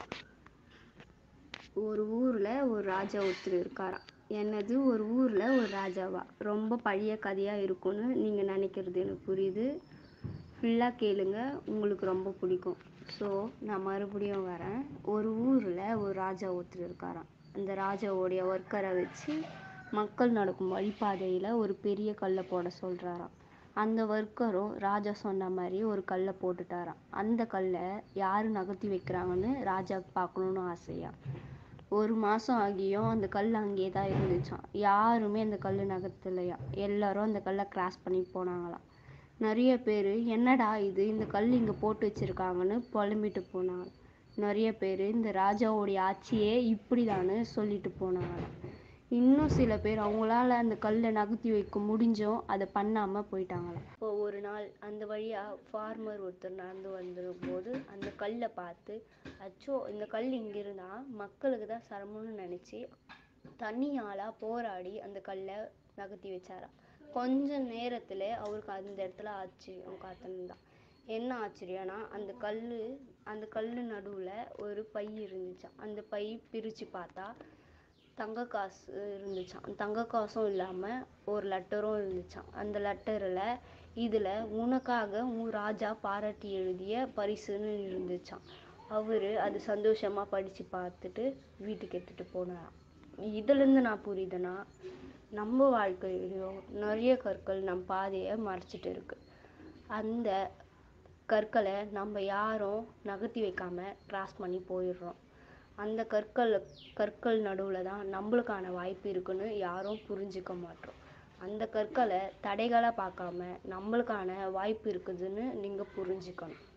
ஒரு ஊரில் ஒரு ராஜா ஒருத்தர் இருக்காராம் என்னது ஒரு ஊரில் ஒரு ராஜாவா ரொம்ப பழைய கதையாக இருக்கும்னு நீங்கள் நினைக்கிறது எனக்கு புரியுது ஃபுல்லாக கேளுங்க உங்களுக்கு ரொம்ப பிடிக்கும் ஸோ நான் மறுபடியும் வரேன் ஒரு ஊரில் ஒரு ராஜா ஒருத்தர் இருக்காராம் அந்த ராஜாவோடைய ஒர்க்கரை வச்சு மக்கள் நடக்கும் வழிபாதையில் ஒரு பெரிய கல்லை போட சொல்கிறாராம் அந்த ஒர்க்கரும் ராஜா சொன்ன மாதிரி ஒரு கல்லை போட்டுட்டாராம் அந்த கல்லை யார் நகர்த்தி வைக்கிறாங்கன்னு ராஜாவுக்கு பார்க்கணுன்னு ஆசையா ஒரு மாதம் ஆகியும் அந்த கல் அங்கேயே தான் இருந்துச்சாம் யாருமே அந்த கல் நகர்த்தலையா எல்லாரும் அந்த கல்லை கிராஸ் பண்ணி போனாங்களாம் நிறைய பேர் என்னடா இது இந்த கல் இங்கே போட்டு வச்சிருக்காங்கன்னு புலம்பிட்டு போனாங்க நிறைய பேர் இந்த ராஜாவோடைய ஆட்சியே இப்படிதான்னு சொல்லிட்டு போனாங்களாம் இன்னும் சில பேர் அவங்களால அந்த கல்லை நகர்த்தி வைக்க முடிஞ்சும் அதை பண்ணாம போயிட்டாங்களாம் இப்போ ஒரு நாள் அந்த வழியா ஃபார்மர் ஒருத்தர் நடந்து வந்திருக்கும்போது அந்த கல்லை பார்த்து அச்சோ இந்த கல் இங்க இருந்தா மக்களுக்கு தான் சிரமம்னு நினைச்சு தண்ணியாலா போராடி அந்த கல்லை நகர்த்தி வச்சாராம் கொஞ்ச நேரத்துல அவருக்கு அந்த இடத்துல ஆச்சரியம் காத்திருந்தான் என்ன ஆச்சரியம்னா அந்த கல்லு அந்த கல்லு நடுவுல ஒரு பை இருந்துச்சாம் அந்த பை பிரிச்சு பார்த்தா தங்க காசு இருந்துச்சாம் தங்க காசும் இல்லாம ஒரு லெட்டரும் இருந்துச்சாம் அந்த லெட்டர்ல இதுல உனக்காக உன் ராஜா பாராட்டி எழுதிய பரிசுன்னு இருந்துச்சாம் அவரு அது சந்தோஷமா படிச்சு பார்த்துட்டு வீட்டுக்கு எடுத்துட்டு போனாராம் இதுல இருந்து நான் புரியுதுன்னா நம்ம வாழ்க்கையிலும் நிறைய கற்கள் நம் பாதையை மறைச்சிட்டு இருக்கு அந்த கற்களை நம்ம யாரும் நகர்த்தி வைக்காம கிராஸ் பண்ணி போயிடுறோம் அந்த கற்கள் கற்கள் நடுவில் தான் நம்மளுக்கான வாய்ப்பு இருக்குன்னு யாரும் புரிஞ்சுக்க மாட்டோம் அந்த கற்களை தடைகளை பார்க்காம நம்மளுக்கான வாய்ப்பு இருக்குதுன்னு நீங்கள் புரிஞ்சுக்கணும்